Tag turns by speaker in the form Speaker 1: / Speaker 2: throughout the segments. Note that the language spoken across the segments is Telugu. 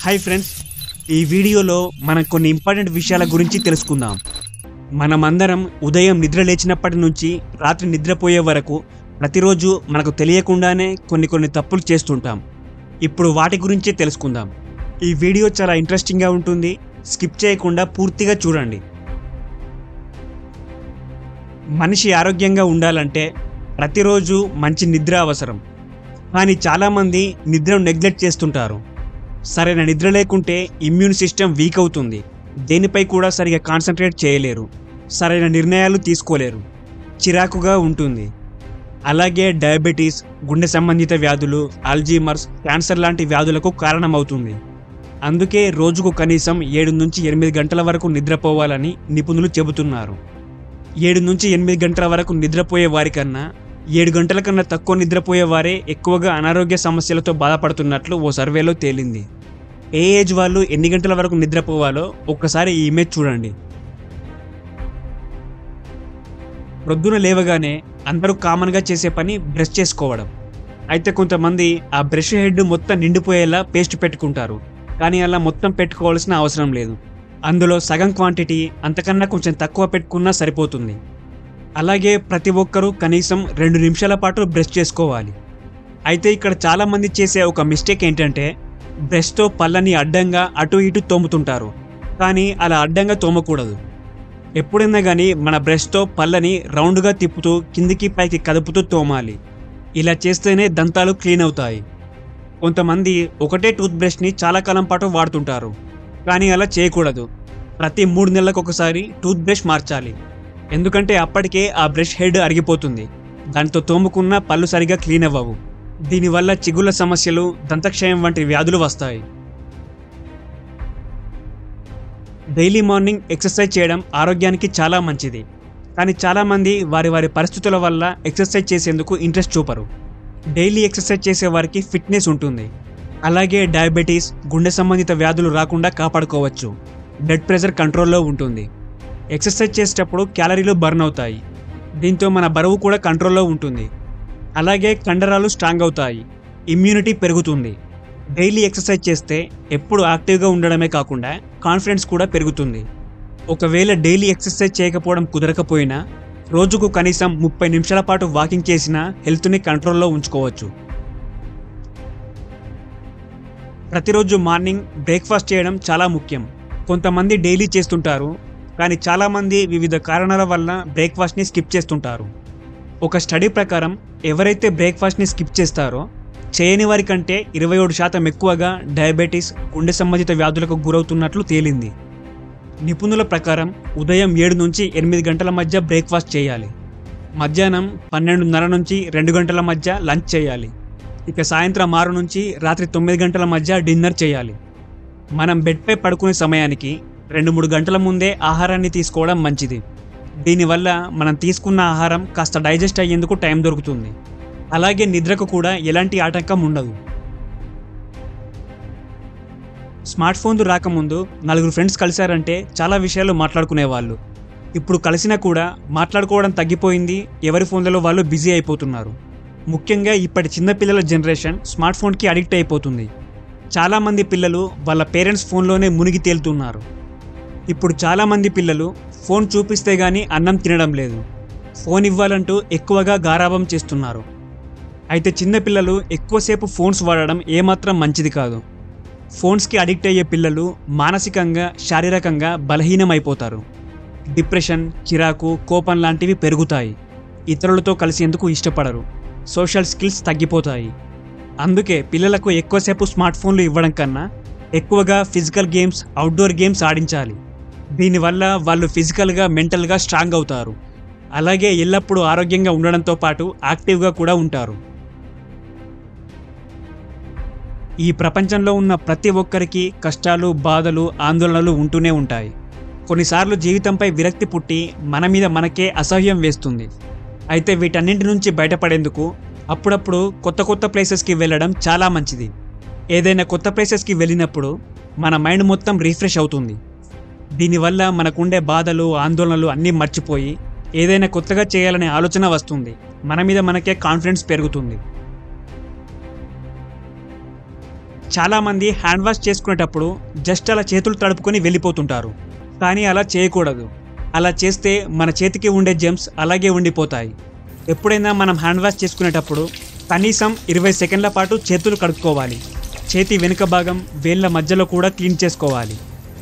Speaker 1: హాయ్ ఫ్రెండ్స్ ఈ వీడియోలో మనం కొన్ని ఇంపార్టెంట్ విషయాల గురించి తెలుసుకుందాం మనమందరం ఉదయం నిద్ర లేచినప్పటి నుంచి రాత్రి నిద్రపోయే వరకు ప్రతిరోజు మనకు తెలియకుండానే కొన్ని కొన్ని తప్పులు చేస్తుంటాం ఇప్పుడు వాటి గురించి తెలుసుకుందాం ఈ వీడియో చాలా ఇంట్రెస్టింగ్గా ఉంటుంది స్కిప్ చేయకుండా పూర్తిగా చూడండి మనిషి ఆరోగ్యంగా ఉండాలంటే ప్రతిరోజు మంచి నిద్ర అవసరం కానీ చాలామంది నిద్రను నెగ్లెక్ట్ చేస్తుంటారు సరైన నిద్ర లేకుంటే ఇమ్యూన్ సిస్టమ్ వీక్ అవుతుంది దేనిపై కూడా సరిగా కాన్సన్ట్రేట్ చేయలేరు సరైన నిర్ణయాలు తీసుకోలేరు చిరాకుగా ఉంటుంది అలాగే డయాబెటీస్ గుండె సంబంధిత వ్యాధులు అల్జీమర్స్ క్యాన్సర్ లాంటి వ్యాధులకు కారణమవుతుంది అందుకే రోజుకు కనీసం ఏడు నుంచి ఎనిమిది గంటల వరకు నిద్రపోవాలని నిపుణులు చెబుతున్నారు ఏడు నుంచి ఎనిమిది గంటల వరకు నిద్రపోయే వారికన్నా ఏడు గంటల కన్నా తక్కువ నిద్రపోయే వారే ఎక్కువగా అనారోగ్య సమస్యలతో బాధపడుతున్నట్లు ఓ సర్వేలో తేలింది ఏ ఏజ్ వాళ్ళు ఎన్ని గంటల వరకు నిద్రపోవాలో ఒక్కసారి ఈ ఇమేజ్ చూడండి ప్రొద్దున లేవగానే అందరూ కామన్గా చేసే పని బ్రష్ చేసుకోవడం అయితే కొంతమంది ఆ బ్రష్ హెడ్ మొత్తం నిండిపోయేలా పేస్ట్ పెట్టుకుంటారు కానీ అలా మొత్తం పెట్టుకోవాల్సిన అవసరం లేదు అందులో సగం క్వాంటిటీ అంతకన్నా కొంచెం తక్కువ పెట్టుకున్నా సరిపోతుంది అలాగే ప్రతి ఒక్కరూ కనీసం రెండు నిమిషాల పాటు బ్రష్ చేసుకోవాలి అయితే ఇక్కడ చాలామంది చేసే ఒక మిస్టేక్ ఏంటంటే బ్రష్తో పళ్ళని అడ్డంగా అటు ఇటు తోముతుంటారు కానీ అలా అడ్డంగా తోమకూడదు ఎప్పుడైనా కానీ మన బ్రష్తో పళ్ళని రౌండ్గా తిప్పుతూ కిందికి పైకి కదుపుతూ తోమాలి ఇలా చేస్తేనే దంతాలు క్లీన్ అవుతాయి కొంతమంది ఒకటే టూత్ బ్రష్ని చాలా కాలం పాటు వాడుతుంటారు కానీ అలా చేయకూడదు ప్రతి మూడు నెలలకు ఒకసారి టూత్ బ్రష్ మార్చాలి ఎందుకంటే అప్పటికే ఆ బ్రష్ హెడ్ అరిగిపోతుంది దాంతో తోముకున్న పళ్ళు సరిగా క్లీన్ అవ్వవు దీనివల్ల చిగుళ్ళ సమస్యలు దంతక్షయం వంటి వ్యాధులు వస్తాయి డైలీ మార్నింగ్ ఎక్సర్సైజ్ చేయడం ఆరోగ్యానికి చాలా మంచిది కానీ చాలామంది వారి వారి పరిస్థితుల వల్ల ఎక్సర్సైజ్ చేసేందుకు ఇంట్రెస్ట్ చూపరు డైలీ ఎక్సర్సైజ్ చేసే వారికి ఫిట్నెస్ ఉంటుంది అలాగే డయాబెటీస్ గుండె సంబంధిత వ్యాధులు రాకుండా కాపాడుకోవచ్చు బ్లడ్ ప్రెషర్ కంట్రోల్లో ఉంటుంది ఎక్సర్సైజ్ చేసేటప్పుడు క్యాలరీలు బర్న్ అవుతాయి దీంతో మన బరువు కూడా కంట్రోల్లో ఉంటుంది అలాగే కండరాలు స్ట్రాంగ్ అవుతాయి ఇమ్యూనిటీ పెరుగుతుంది డైలీ ఎక్సర్సైజ్ చేస్తే ఎప్పుడు యాక్టివ్గా ఉండడమే కాకుండా కాన్ఫిడెన్స్ కూడా పెరుగుతుంది ఒకవేళ డైలీ ఎక్సర్సైజ్ చేయకపోవడం కుదరకపోయినా రోజుకు కనీసం ముప్పై నిమిషాల పాటు వాకింగ్ చేసినా హెల్త్ని కంట్రోల్లో ఉంచుకోవచ్చు ప్రతిరోజు మార్నింగ్ బ్రేక్ఫాస్ట్ చేయడం చాలా ముఖ్యం కొంతమంది డైలీ చేస్తుంటారు కానీ చాలామంది వివిధ కారణాల వల్ల బ్రేక్ఫాస్ట్ని స్కిప్ చేస్తుంటారు ఒక స్టడీ ప్రకారం ఎవరైతే బ్రేక్ఫాస్ట్ని స్కిప్ చేస్తారో చేయని వారి కంటే ఇరవై ఏడు శాతం ఎక్కువగా డయాబెటీస్ గుండె సంబంధిత వ్యాధులకు గురవుతున్నట్లు తేలింది నిపుణుల ప్రకారం ఉదయం ఏడు నుంచి ఎనిమిది గంటల మధ్య బ్రేక్ఫాస్ట్ చేయాలి మధ్యాహ్నం పన్నెండున్నర నుంచి రెండు గంటల మధ్య లంచ్ చేయాలి ఇక సాయంత్రం ఆరు నుంచి రాత్రి తొమ్మిది గంటల మధ్య డిన్నర్ చేయాలి మనం బెడ్పై పడుకునే సమయానికి రెండు మూడు గంటల ముందే ఆహారాన్ని తీసుకోవడం మంచిది దీనివల్ల మనం తీసుకున్న ఆహారం కాస్త డైజెస్ట్ అయ్యేందుకు టైం దొరుకుతుంది అలాగే నిద్రకు కూడా ఎలాంటి ఆటంకం ఉండదు స్మార్ట్ ఫోన్లు రాకముందు నలుగురు ఫ్రెండ్స్ కలిశారంటే చాలా విషయాలు మాట్లాడుకునేవాళ్ళు ఇప్పుడు కలిసినా కూడా మాట్లాడుకోవడం తగ్గిపోయింది ఎవరి ఫోన్లలో వాళ్ళు బిజీ అయిపోతున్నారు ముఖ్యంగా ఇప్పటి చిన్నపిల్లల జనరేషన్ స్మార్ట్ ఫోన్కి అడిక్ట్ అయిపోతుంది చాలామంది పిల్లలు వాళ్ళ పేరెంట్స్ ఫోన్లోనే మునిగి తేలుతున్నారు ఇప్పుడు చాలామంది పిల్లలు ఫోన్ చూపిస్తే గానీ అన్నం తినడం లేదు ఫోన్ ఇవ్వాలంటూ ఎక్కువగా గారాబం చేస్తున్నారు అయితే చిన్నపిల్లలు ఎక్కువసేపు ఫోన్స్ వాడడం ఏమాత్రం మంచిది కాదు ఫోన్స్కి అడిక్ట్ అయ్యే పిల్లలు మానసికంగా శారీరకంగా బలహీనమైపోతారు డిప్రెషన్ చిరాకు కోపం లాంటివి పెరుగుతాయి ఇతరులతో కలిసేందుకు ఇష్టపడరు సోషల్ స్కిల్స్ తగ్గిపోతాయి అందుకే పిల్లలకు ఎక్కువసేపు స్మార్ట్ ఫోన్లు ఇవ్వడం కన్నా ఎక్కువగా ఫిజికల్ గేమ్స్ అవుట్డోర్ గేమ్స్ ఆడించాలి దీనివల్ల వాళ్ళు ఫిజికల్గా మెంటల్గా స్ట్రాంగ్ అవుతారు అలాగే ఎల్లప్పుడూ ఆరోగ్యంగా ఉండడంతో పాటు యాక్టివ్గా కూడా ఉంటారు ఈ ప్రపంచంలో ఉన్న ప్రతి ఒక్కరికి కష్టాలు బాధలు ఆందోళనలు ఉంటూనే ఉంటాయి కొన్నిసార్లు జీవితంపై విరక్తి పుట్టి మన మీద మనకే అసహ్యం వేస్తుంది అయితే వీటన్నింటి నుంచి బయటపడేందుకు అప్పుడప్పుడు కొత్త కొత్త ప్లేసెస్కి వెళ్ళడం చాలా మంచిది ఏదైనా కొత్త ప్లేసెస్కి వెళ్ళినప్పుడు మన మైండ్ మొత్తం రీఫ్రెష్ అవుతుంది దీనివల్ల మనకుండే బాధలు ఆందోళనలు అన్నీ మర్చిపోయి ఏదైనా కొత్తగా చేయాలనే ఆలోచన వస్తుంది మన మీద మనకే కాన్ఫిడెన్స్ పెరుగుతుంది చాలామంది హ్యాండ్ వాష్ చేసుకునేటప్పుడు జస్ట్ అలా చేతులు తడుపుకొని వెళ్ళిపోతుంటారు కానీ అలా చేయకూడదు అలా చేస్తే మన చేతికి ఉండే జెమ్స్ అలాగే ఉండిపోతాయి ఎప్పుడైనా మనం హ్యాండ్ వాష్ చేసుకునేటప్పుడు కనీసం ఇరవై సెకండ్ల పాటు చేతులు కడుక్కోవాలి చేతి వెనుక భాగం వేళ్ళ మధ్యలో కూడా క్లీన్ చేసుకోవాలి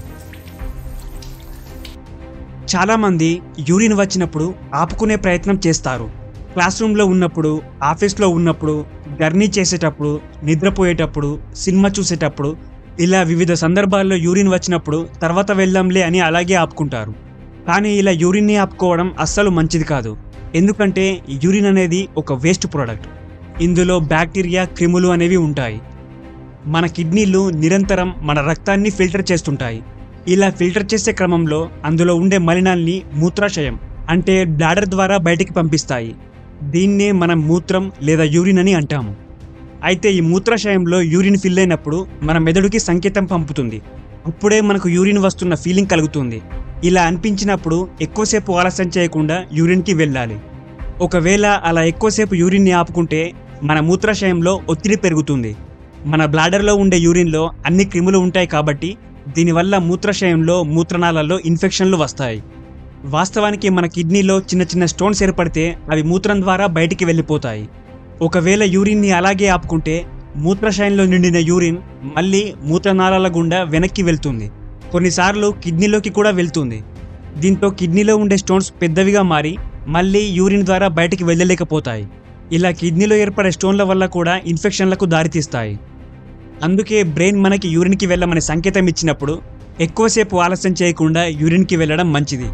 Speaker 1: చాలామంది యూరిన్ వచ్చినప్పుడు ఆపుకునే ప్రయత్నం చేస్తారు క్లాస్ రూమ్లో ఉన్నప్పుడు ఆఫీస్లో ఉన్నప్పుడు జర్నీ చేసేటప్పుడు నిద్రపోయేటప్పుడు సినిమా చూసేటప్పుడు ఇలా వివిధ సందర్భాల్లో యూరిన్ వచ్చినప్పుడు తర్వాత వెళ్దాంలే అని అలాగే ఆపుకుంటారు కానీ ఇలా యూరిన్ని ఆపుకోవడం అస్సలు మంచిది కాదు ఎందుకంటే యూరిన్ అనేది ఒక వేస్ట్ ప్రోడక్ట్ ఇందులో బ్యాక్టీరియా క్రిములు అనేవి ఉంటాయి మన కిడ్నీలు నిరంతరం మన రక్తాన్ని ఫిల్టర్ చేస్తుంటాయి ఇలా ఫిల్టర్ చేసే క్రమంలో అందులో ఉండే మలినాల్ని మూత్రాశయం అంటే బ్లాడర్ ద్వారా బయటికి పంపిస్తాయి దీన్నే మనం మూత్రం లేదా యూరిన్ అని అంటాము అయితే ఈ మూత్రాశయంలో యూరిన్ ఫిల్ అయినప్పుడు మన మెదడుకి సంకేతం పంపుతుంది అప్పుడే మనకు యూరిన్ వస్తున్న ఫీలింగ్ కలుగుతుంది ఇలా అనిపించినప్పుడు ఎక్కువసేపు ఆలస్యం చేయకుండా యూరిన్కి వెళ్ళాలి ఒకవేళ అలా ఎక్కువసేపు యూరిన్ని ఆపుకుంటే మన మూత్రాశయంలో ఒత్తిడి పెరుగుతుంది మన బ్లాడర్లో ఉండే యూరిన్లో అన్ని క్రిములు ఉంటాయి కాబట్టి దీనివల్ల మూత్రాశయంలో మూత్రనాళాల్లో ఇన్ఫెక్షన్లు వస్తాయి వాస్తవానికి మన కిడ్నీలో చిన్న చిన్న స్టోన్స్ ఏర్పడితే అవి మూత్రం ద్వారా బయటికి వెళ్ళిపోతాయి ఒకవేళ యూరిన్ని అలాగే ఆపుకుంటే మూత్రాశయంలో నిండిన యూరిన్ మళ్ళీ మూత్రనాళాల గుండా వెనక్కి వెళ్తుంది కొన్నిసార్లు కిడ్నీలోకి కూడా వెళ్తుంది దీంతో కిడ్నీలో ఉండే స్టోన్స్ పెద్దవిగా మారి మళ్ళీ యూరిన్ ద్వారా బయటికి వెళ్ళలేకపోతాయి ఇలా కిడ్నీలో ఏర్పడే స్టోన్ల వల్ల కూడా ఇన్ఫెక్షన్లకు దారితీస్తాయి అందుకే బ్రెయిన్ మనకి యూరిన్కి వెళ్ళమని సంకేతం ఇచ్చినప్పుడు ఎక్కువసేపు ఆలస్యం చేయకుండా యూరిన్కి వెళ్ళడం మంచిది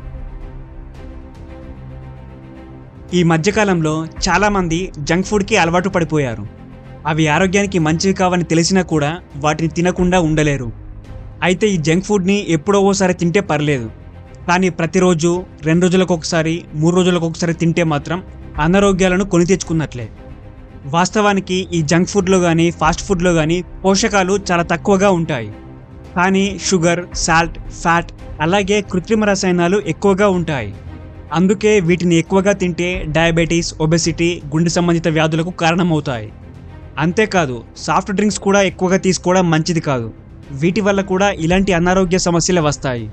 Speaker 1: ఈ మధ్యకాలంలో చాలామంది జంక్ ఫుడ్కి అలవాటు పడిపోయారు అవి ఆరోగ్యానికి మంచివి కావని తెలిసినా కూడా వాటిని తినకుండా ఉండలేరు అయితే ఈ జంక్ ఫుడ్ని ఎప్పుడో ఓసారి తింటే పర్లేదు కానీ ప్రతిరోజు రెండు రోజులకు ఒకసారి మూడు రోజులకు ఒకసారి తింటే మాత్రం అనారోగ్యాలను కొని తెచ్చుకున్నట్లే వాస్తవానికి ఈ జంక్ ఫుడ్లో కానీ ఫాస్ట్ ఫుడ్లో కానీ పోషకాలు చాలా తక్కువగా ఉంటాయి కానీ షుగర్ సాల్ట్ ఫ్యాట్ అలాగే కృత్రిమ రసాయనాలు ఎక్కువగా ఉంటాయి అందుకే వీటిని ఎక్కువగా తింటే డయాబెటీస్ ఒబెసిటీ గుండె సంబంధిత వ్యాధులకు కారణమవుతాయి అంతేకాదు సాఫ్ట్ డ్రింక్స్ కూడా ఎక్కువగా తీసుకోవడం మంచిది కాదు వీటి వల్ల కూడా ఇలాంటి అనారోగ్య సమస్యలు వస్తాయి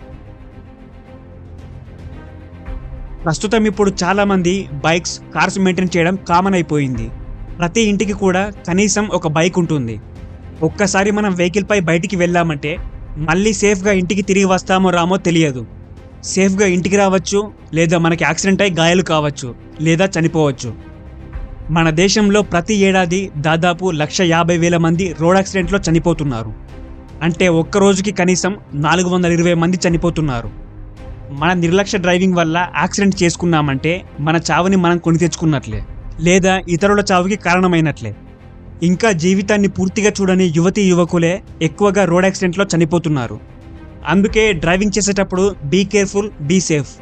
Speaker 1: ప్రస్తుతం ఇప్పుడు చాలామంది బైక్స్ కార్స్ మెయింటైన్ చేయడం కామన్ అయిపోయింది ప్రతి ఇంటికి కూడా కనీసం ఒక బైక్ ఉంటుంది ఒక్కసారి మనం వెహికల్పై బయటికి వెళ్ళామంటే మళ్ళీ సేఫ్గా ఇంటికి తిరిగి వస్తామో రామో తెలియదు సేఫ్గా ఇంటికి రావచ్చు లేదా మనకి యాక్సిడెంట్ అయి గాయాలు కావచ్చు లేదా చనిపోవచ్చు మన దేశంలో ప్రతి ఏడాది దాదాపు లక్ష యాభై వేల మంది రోడ్ యాక్సిడెంట్లో చనిపోతున్నారు అంటే ఒక్క రోజుకి కనీసం నాలుగు వందల ఇరవై మంది చనిపోతున్నారు మన నిర్లక్ష్య డ్రైవింగ్ వల్ల యాక్సిడెంట్ చేసుకున్నామంటే మన చావుని మనం కొని తెచ్చుకున్నట్లే లేదా ఇతరుల చావుకి కారణమైనట్లే ఇంకా జీవితాన్ని పూర్తిగా చూడని యువతి యువకులే ఎక్కువగా రోడ్ యాక్సిడెంట్లో చనిపోతున్నారు అందుకే డ్రైవింగ్ చేసేటప్పుడు బీ కేర్ఫుల్ బీ సేఫ్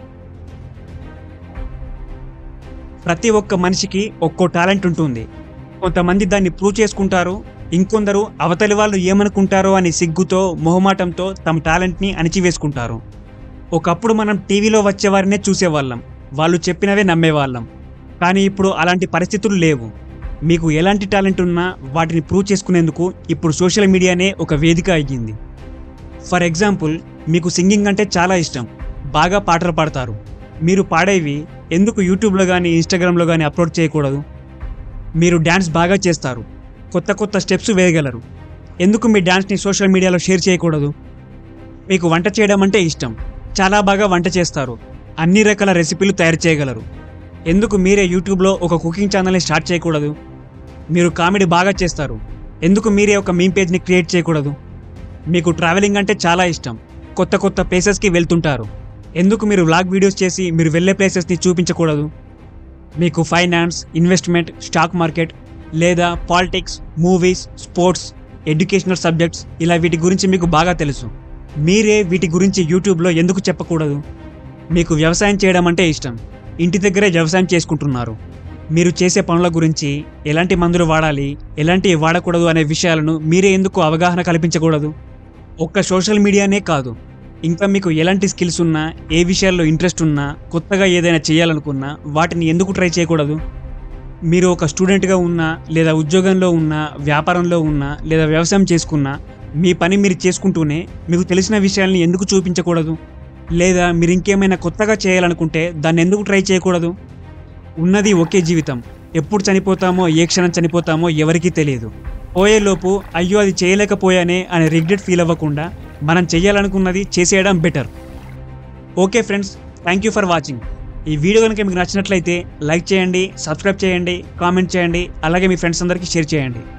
Speaker 1: ప్రతి ఒక్క మనిషికి ఒక్కో టాలెంట్ ఉంటుంది కొంతమంది దాన్ని ప్రూవ్ చేసుకుంటారు ఇంకొందరు అవతలి వాళ్ళు ఏమనుకుంటారో అని సిగ్గుతో మొహమాటంతో తమ టాలెంట్ని అణిచివేసుకుంటారు ఒకప్పుడు మనం టీవీలో వచ్చేవారినే చూసేవాళ్ళం వాళ్ళు చెప్పినవే నమ్మేవాళ్ళం కానీ ఇప్పుడు అలాంటి పరిస్థితులు లేవు మీకు ఎలాంటి టాలెంట్ ఉన్నా వాటిని ప్రూవ్ చేసుకునేందుకు ఇప్పుడు సోషల్ మీడియానే ఒక వేదిక అయ్యింది ఫర్ ఎగ్జాంపుల్ మీకు సింగింగ్ అంటే చాలా ఇష్టం బాగా పాటలు పాడతారు మీరు పాడేవి ఎందుకు యూట్యూబ్లో కానీ ఇన్స్టాగ్రామ్లో కానీ అప్లోడ్ చేయకూడదు మీరు డ్యాన్స్ బాగా చేస్తారు కొత్త కొత్త స్టెప్స్ వేయగలరు ఎందుకు మీ డ్యాన్స్ని సోషల్ మీడియాలో షేర్ చేయకూడదు మీకు వంట చేయడం అంటే ఇష్టం చాలా బాగా వంట చేస్తారు అన్ని రకాల రెసిపీలు తయారు చేయగలరు ఎందుకు మీరే యూట్యూబ్లో ఒక కుకింగ్ ఛానల్ని స్టార్ట్ చేయకూడదు మీరు కామెడీ బాగా చేస్తారు ఎందుకు మీరే ఒక మీమ్ పేజ్ని క్రియేట్ చేయకూడదు మీకు ట్రావెలింగ్ అంటే చాలా ఇష్టం కొత్త కొత్త ప్లేసెస్కి వెళ్తుంటారు ఎందుకు మీరు వ్లాగ్ వీడియోస్ చేసి మీరు వెళ్ళే ప్లేసెస్ని చూపించకూడదు మీకు ఫైనాన్స్ ఇన్వెస్ట్మెంట్ స్టాక్ మార్కెట్ లేదా politics movies sports educational subjects ఇలా వీటి గురించి మీకు బాగా తెలుసు మీరే వీటి గురించి యూట్యూబ్లో ఎందుకు చెప్పకూడదు మీకు వ్యవసాయం చేయడం అంటే ఇష్టం ఇంటి దగ్గరే వ్యవసాయం చేసుకుంటున్నారు మీరు చేసే పనుల గురించి ఎలాంటి మందులు వాడాలి ఎలాంటివి వాడకూడదు అనే విషయాలను మీరే ఎందుకు అవగాహన కల్పించకూడదు ఒక్క సోషల్ మీడియానే కాదు ఇంకా మీకు ఎలాంటి స్కిల్స్ ఉన్నా ఏ విషయాల్లో ఇంట్రెస్ట్ ఉన్నా కొత్తగా ఏదైనా చేయాలనుకున్నా వాటిని ఎందుకు ట్రై చేయకూడదు మీరు ఒక స్టూడెంట్గా ఉన్నా లేదా ఉద్యోగంలో ఉన్నా వ్యాపారంలో ఉన్నా లేదా వ్యవసాయం చేసుకున్నా మీ పని మీరు చేసుకుంటూనే మీకు తెలిసిన విషయాల్ని ఎందుకు చూపించకూడదు లేదా మీరు ఇంకేమైనా కొత్తగా చేయాలనుకుంటే దాన్ని ఎందుకు ట్రై చేయకూడదు ఉన్నది ఒకే జీవితం ఎప్పుడు చనిపోతామో ఏ క్షణం చనిపోతామో ఎవరికీ తెలియదు పోయేలోపు అయ్యో అది చేయలేకపోయానే అని రిగ్రెట్ ఫీల్ అవ్వకుండా మనం చేయాలనుకున్నది చేసేయడం better okay friends thank you for watching ఈ వీడియో కనుక మీకు నచ్చినట్లయితే లైక్ చేయండి సబ్స్క్రైబ్ చేయండి కామెంట్ చేయండి అలాగే మీ ఫ్రెండ్స్ అందరికీ షేర్ చేయండి